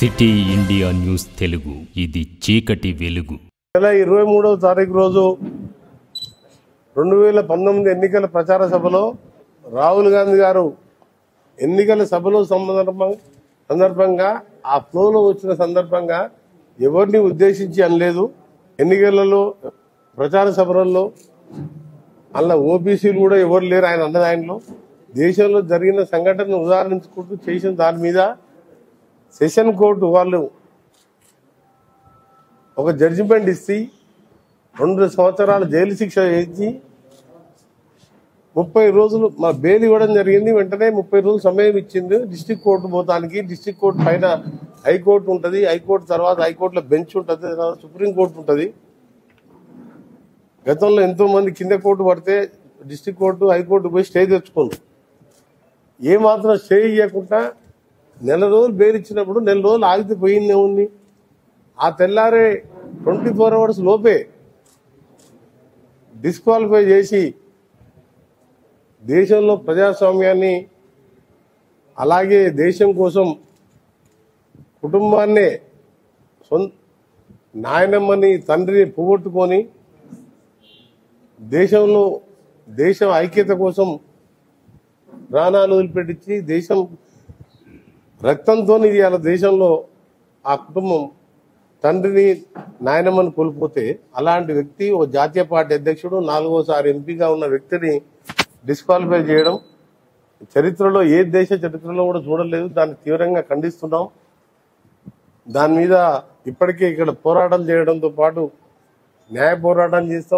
city India news Telugu ఇది చీకటి వెలుగు నెల ఇరవై మూడవ తారీఖు రోజు రెండు వేల పంతొమ్మిది ఎన్నికల ప్రచార సభలో రాహుల్ గాంధీ గారు ఎన్నికల సభలో సందర్భం సందర్భంగా ఆ ఫ్లోలో వచ్చిన సందర్భంగా ఎవరిని ఉద్దేశించి అనలేదు ఎన్నికలలో ప్రచార సభలలో అలా ఓబీసీలు కూడా ఎవరు లేరు ఆయన అన్న దానిలో దేశంలో జరిగిన సంఘటనను ఉదాహరించుకుంటూ చేసిన దాని మీద సెషన్ కోర్టు వాళ్ళు ఒక జడ్జిమెంట్ ఇచ్చి రెండు సంవత్సరాల జైలు శిక్ష వేయించి ముప్పై రోజులు మా బెయిల్ ఇవ్వడం జరిగింది వెంటనే ముప్పై రోజులు సమయం ఇచ్చింది డిస్టిక్ కోర్టు పోతానికి డిస్టిక్ కోర్టు పైన హైకోర్టు ఉంటుంది హైకోర్టు తర్వాత హైకోర్టులో బెంచ్ ఉంటుంది తర్వాత సుప్రీం కోర్టు ఉంటుంది గతంలో ఎంతో మంది కింద కోర్టు పడితే డిస్టిక్ కోర్టు హైకోర్టు పోయి స్టే తెచ్చుకుంది ఏ మాత్రం స్టే ఇవ్వకుండా నెల రోజులు బెయిల్ ఇచ్చినప్పుడు నెల రోజులు ఆగితే పోయిందే ఉంది ఆ తెల్లారే ట్వంటీ ఫోర్ అవర్స్ లోపే డిస్క్వాలిఫై చేసి దేశంలో ప్రజాస్వామ్యాన్ని అలాగే దేశం కోసం కుటుంబాన్నే సొంత నాయనమ్మని తండ్రిని పోగొట్టుకొని దేశంలో దేశం ఐక్యత కోసం ప్రాణాలు వదిలిపెట్టించి దేశం రక్తంతో ఇవాళ దేశంలో ఆ కుటుంబం తండ్రిని నాయనమ్మని కోల్పోతే అలాంటి వ్యక్తి ఒక జాతీయ పార్టీ అధ్యక్షుడు నాలుగోసారి ఎంపీగా ఉన్న వ్యక్తిని డిస్క్వాలిఫై చేయడం చరిత్రలో ఏ దేశ చరిత్రలో కూడా చూడలేదు దాన్ని తీవ్రంగా ఖండిస్తున్నాం దాని మీద ఇప్పటికే ఇక్కడ పోరాటం చేయడంతో పాటు న్యాయ పోరాటం చేస్తాం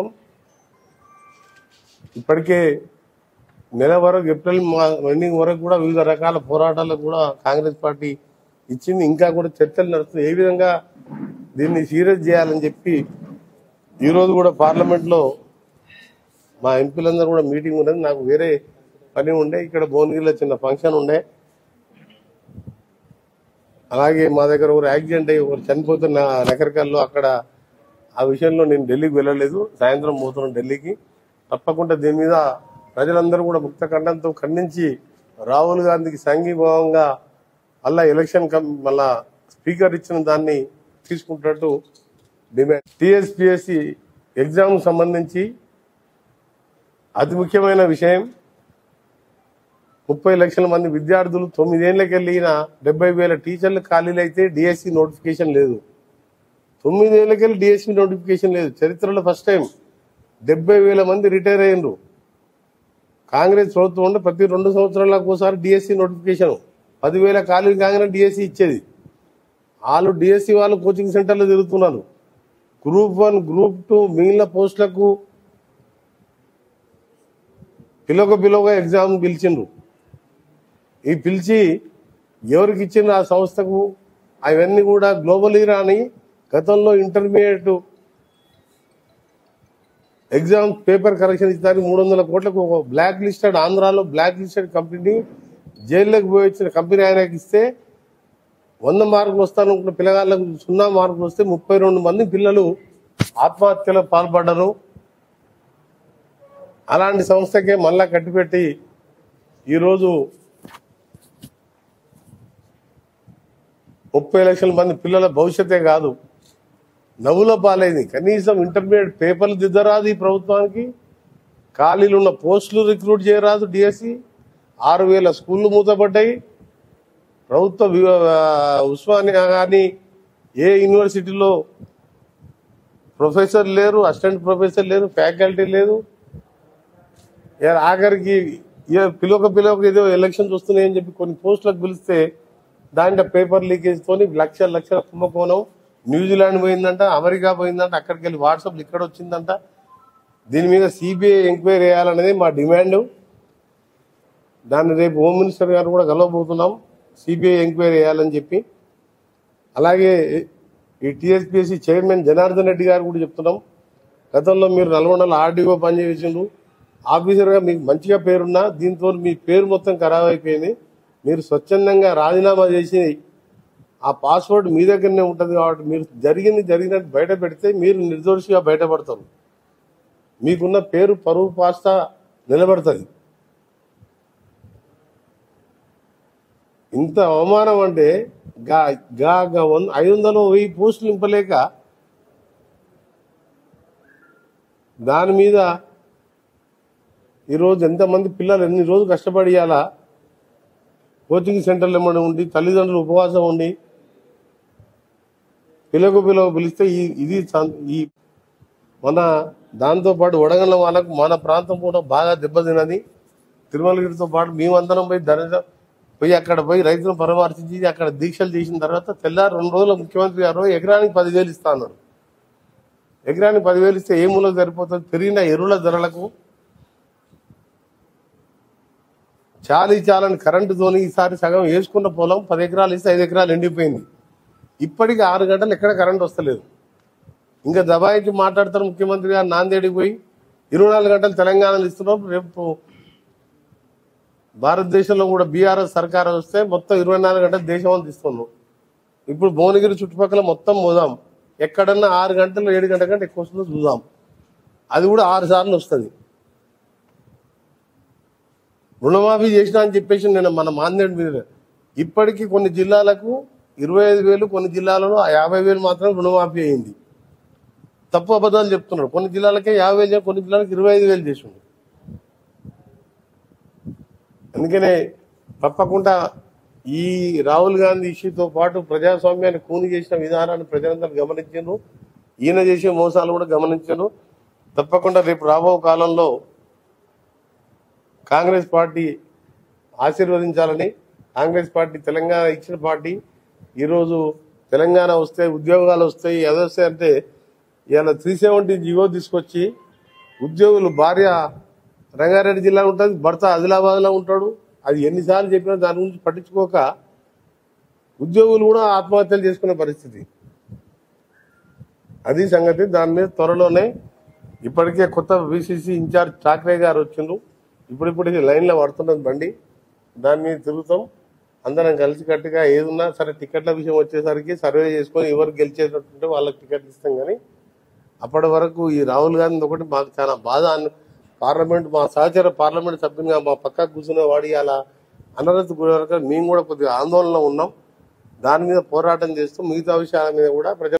ఇప్పటికే నెల వరకు ఏప్రిల్ ఎండింగ్ వరకు కూడా వివిధ రకాల పోరాటాలకు కూడా కాంగ్రెస్ పార్టీ ఇచ్చింది ఇంకా కూడా చర్చలు నడుస్తున్నాయి ఏ విధంగా దీన్ని సీరియస్ చేయాలని చెప్పి ఈ రోజు కూడా పార్లమెంట్ లో మా ఎంపీలందరూ కూడా మీటింగ్ ఉన్నది నాకు వేరే పని ఉండే ఇక్కడ భువనగిరిలో చిన్న ఫంక్షన్ ఉండే అలాగే మా దగ్గర ఒక యాక్సిడెంట్ అయ్యి ఒకరు చనిపోతున్న నకరికల్లో అక్కడ ఆ విషయంలో నేను ఢిల్లీకి వెళ్ళలేదు సాయంత్రం పోతున్నాను ఢిల్లీకి తప్పకుండా దీని మీద ప్రజలందరూ కూడా ముక్త ఖండంతో ఖండించి రాహుల్ గాంధీకి సంఘీభావంగా మళ్ళా ఎలక్షన్ కమ్ మళ్ళా స్పీకర్ ఇచ్చిన దాన్ని తీసుకుంటున్నట్టు డిమాండ్ టిఎస్పిఎస్సి ఎగ్జామ్ సంబంధించి అతి ముఖ్యమైన విషయం ముప్పై లక్షల మంది విద్యార్థులు తొమ్మిదేళ్లకి వెళ్ళిన డెబ్బై వేల టీచర్లు ఖాళీలు అయితే డిఎస్సి నోటిఫికేషన్ లేదు తొమ్మిదేళ్లకెళ్ళి డిఎస్సి నోటిఫికేషన్ లేదు చరిత్రలో ఫస్ట్ టైం డెబ్బై వేల మంది రిటైర్ అయ్యిండ్రు కాంగ్రెస్ ప్రభుత్వం ఉంటే ప్రతి రెండు సంవత్సరాలకు ఒకసారి డిఎస్సి నోటిఫికేషన్ పదివేల ఖాళీలు కాగానే డిఎస్సి ఇచ్చేది వాళ్ళు డిఎస్సి వాళ్ళు కోచింగ్ సెంటర్లో తిరుగుతున్నారు గ్రూప్ వన్ గ్రూప్ టూ మిగిలిన పోస్టులకు పిలక పిలవగా ఎగ్జామ్ పిలిచిండ్రు ఈ పిలిచి ఎవరికి ఇచ్చిన ఆ సంస్థకు అవన్నీ కూడా గ్లోబల్ రాని గతంలో ఇంటర్మీడియట్ ఎగ్జామ్ పేపర్ కరెక్షన్ ఇచ్చడానికి మూడు వందల కోట్లకు ఒక బ్లాక్ లిస్టెడ్ ఆంధ్రాలో బ్లాక్ లిస్టెడ్ కంపెనీ జైల్లోకి పోయి వచ్చిన కంపెనీ ఆయనకి ఇస్తే వంద మార్కులు వస్తానుకున్న పిల్లగాళ్ళకు సున్నా మార్కులు వస్తే ముప్పై రెండు మంది పిల్లలు ఆత్మహత్యలో పాల్పడ్డరు అలాంటి సంస్థకే మళ్ళా కట్టిపెట్టి ఈరోజు ముప్పై లక్షల మంది పిల్లల భవిష్యత్తే కాదు నవ్వుల పాలైంది కనీసం ఇంటర్మీడియట్ పేపర్లు దిద్దరాదు ఈ ప్రభుత్వానికి ఖాళీలు ఉన్న పోస్టులు రిక్రూట్ చేయరాదు డిఎస్సి ఆరు వేల స్కూళ్ళు మూతపడ్డాయి ప్రభుత్వ వి- ఆ, ఉస్మానియా కానీ ఏ యూనివర్సిటీలో ప్రొఫెసర్ లేరు అసిస్టెంట్ ప్రొఫెసర్ లేరు ఫ్యాకల్టీ లేదు ఇక ఆఖరికి ఇక పిలవక పిలవక ఏదో ఎలక్షన్స్ వస్తున్నాయని చెప్పి కొన్ని పోస్టులకు పిలిస్తే దాంట్లో పేపర్ లీకేజ్ తోని లక్షల లక్షల కుంభకోణం న్యూజిలాండ్ పోయిందంట అమెరికా పోయిందంట అక్కడికి వెళ్ళి వాట్సాప్ ఇక్కడ వచ్చిందంట దీని మీద సిబిఐ ఎంక్వైరీ చేయాలనేది మా డిమాండ్ దాన్ని రేపు హోమ్ మినిస్టర్ గారు కూడా కలవబోతున్నాం సిబిఐ ఎంక్వైరీ చేయాలని చెప్పి అలాగే ఈ టీఎస్పీఎస్సీ చైర్మన్ జనార్దన్ రెడ్డి గారు కూడా చెప్తున్నాం గతంలో మీరు నల్గొండలో ఆర్డీఓ పనిచేసిండ్రు ఆఫీసర్గా మీకు మంచిగా పేరున్నా దీంతో మీ పేరు మొత్తం ఖరాబ్ అయిపోయింది మీరు స్వచ్ఛందంగా రాజీనామా చేసి ఆ పాస్వర్డ్ మీ దగ్గరనే ఉంటుంది కాబట్టి మీరు జరిగింది జరిగినట్టు బయట పెడితే మీరు నిర్దోషిగా బయటపడతారు మీకున్న పేరు పరువు పాస్తా నిలబడుతుంది ఇంత అవమానం అంటే గా గా గా వంద ఐదు వందలు వెయ్యి పోస్టులు నింపలేక దాని మీద ఈరోజు ఎంతమంది పిల్లలు ఎన్ని రోజులు కష్టపడి ఇవ్వాలా కోచింగ్ సెంటర్లు ఏమైనా ఉండి తల్లిదండ్రులు ఉపవాసం ఉండి పిలకు పిలవ పిలిస్తే ఈ ఇది సం- ఈ మన దాంతోపాటు వడగళ్ళ వాళ్ళకు మన ప్రాంతం కూడా బాగా దెబ్బతిన్నది తిరుమలగిరితో పాటు మేమందరం పోయి ధర పోయి అక్కడ పోయి రైతులను పరామర్శించి అక్కడ దీక్షలు చేసిన తర్వాత తెల్లారి రెండు రోజులు ముఖ్యమంత్రి గారు ఎకరానికి పదివేలు ఇస్తా అన్నారు ఎకరానికి పదివేలు ఇస్తే ఏ మూలకు సరిపోతుంది పెరిగిన ఎరువుల ధరలకు చాలీ చాలని కరెంటుతోని ఈసారి సగం వేసుకున్న పొలం పది ఎకరాలు ఇస్తే ఐదు ఎకరాలు ఎండిపోయింది ఇప్పటికి ఆరు గంటలు ఎక్కడ కరెంట్ వస్తలేదు ఇంకా దబాయించి మాట్లాడతారు ముఖ్యమంత్రి గారు నాందేడికి పోయి ఇరవై నాలుగు గంటలు తెలంగాణలో ఇస్తున్నాం రేపు భారతదేశంలో కూడా బీఆర్ఎస్ సర్కార్ వస్తే మొత్తం ఇరవై నాలుగు గంటలు దేశం అంతా ఇస్తున్నాం ఇప్పుడు భువనగిరి చుట్టుపక్కల మొత్తం పోదాం ఎక్కడన్నా ఆరు గంటలు ఏడు గంటల కంటే ఎక్కువ వస్తుందో చూద్దాం అది కూడా ఆరు సార్లు వస్తుంది రుణమాఫీ చేసినా అని చెప్పేసి నేను మన మాందేడు మీద ఇప్పటికీ కొన్ని జిల్లాలకు ఇరవై ఐదు వేలు కొన్ని జిల్లాలలో ఆ యాభై వేలు మాత్రం రుణమాఫీ అయింది తప్పు అబద్ధాలు చెప్తున్నాడు కొన్ని జిల్లాలకే యాభై వేలు కొన్ని జిల్లాలకు ఇరవై ఐదు వేలు చేసిండు అందుకనే తప్పకుండా ఈ రాహుల్ గాంధీ ఇష్యూతో పాటు ప్రజాస్వామ్యాన్ని కూని చేసిన విధానాన్ని ప్రజలందరూ గమనించారు ఈయన చేసే మోసాలు కూడా గమనించారు తప్పకుండా రేపు రాబో కాలంలో కాంగ్రెస్ పార్టీ ఆశీర్వదించాలని కాంగ్రెస్ పార్టీ తెలంగాణ ఇచ్చిన పార్టీ ఈరోజు తెలంగాణ వస్తే ఉద్యోగాలు వస్తాయి అది వస్తాయి అంటే ఇవాళ త్రీ సెవెంటీ జియో తీసుకొచ్చి ఉద్యోగులు భార్య రంగారెడ్డి జిల్లా ఉంటుంది భర్త ఆదిలాబాద్లో ఉంటాడు అది ఎన్నిసార్లు చెప్పినా దాని గురించి పట్టించుకోక ఉద్యోగులు కూడా ఆత్మహత్యలు చేసుకునే పరిస్థితి అది సంగతి దాని మీద త్వరలోనే ఇప్పటికే కొత్త బీసీసీ ఇన్ఛార్జ్ ఠాక్రే గారు వచ్చిండ్రు ఇప్పుడిప్పుడు లైన్లో పడుతున్నది బండి దాని మీద తిరుగుతాం అందరం కలిసికట్టుగా ఏదున్నా సరే టికెట్ల విషయం వచ్చేసరికి సర్వే చేసుకొని ఎవరు గెలిచేటట్టుంటే వాళ్ళకి టికెట్ ఇస్తాం కానీ అప్పటి వరకు ఈ రాహుల్ గాంధీ ఒకటి మాకు చాలా బాధ అన్- పార్లమెంట్ మా సహచర పార్లమెంట్ సభ్యునిగా మా పక్క కూర్చునే వాడి అలా అనర్హత గురి వరకు మేము కూడా కొద్దిగా ఆందోళనలో ఉన్నాం దాని మీద పోరాటం చేస్తూ మిగతా విషయాల మీద కూడా ప్రజల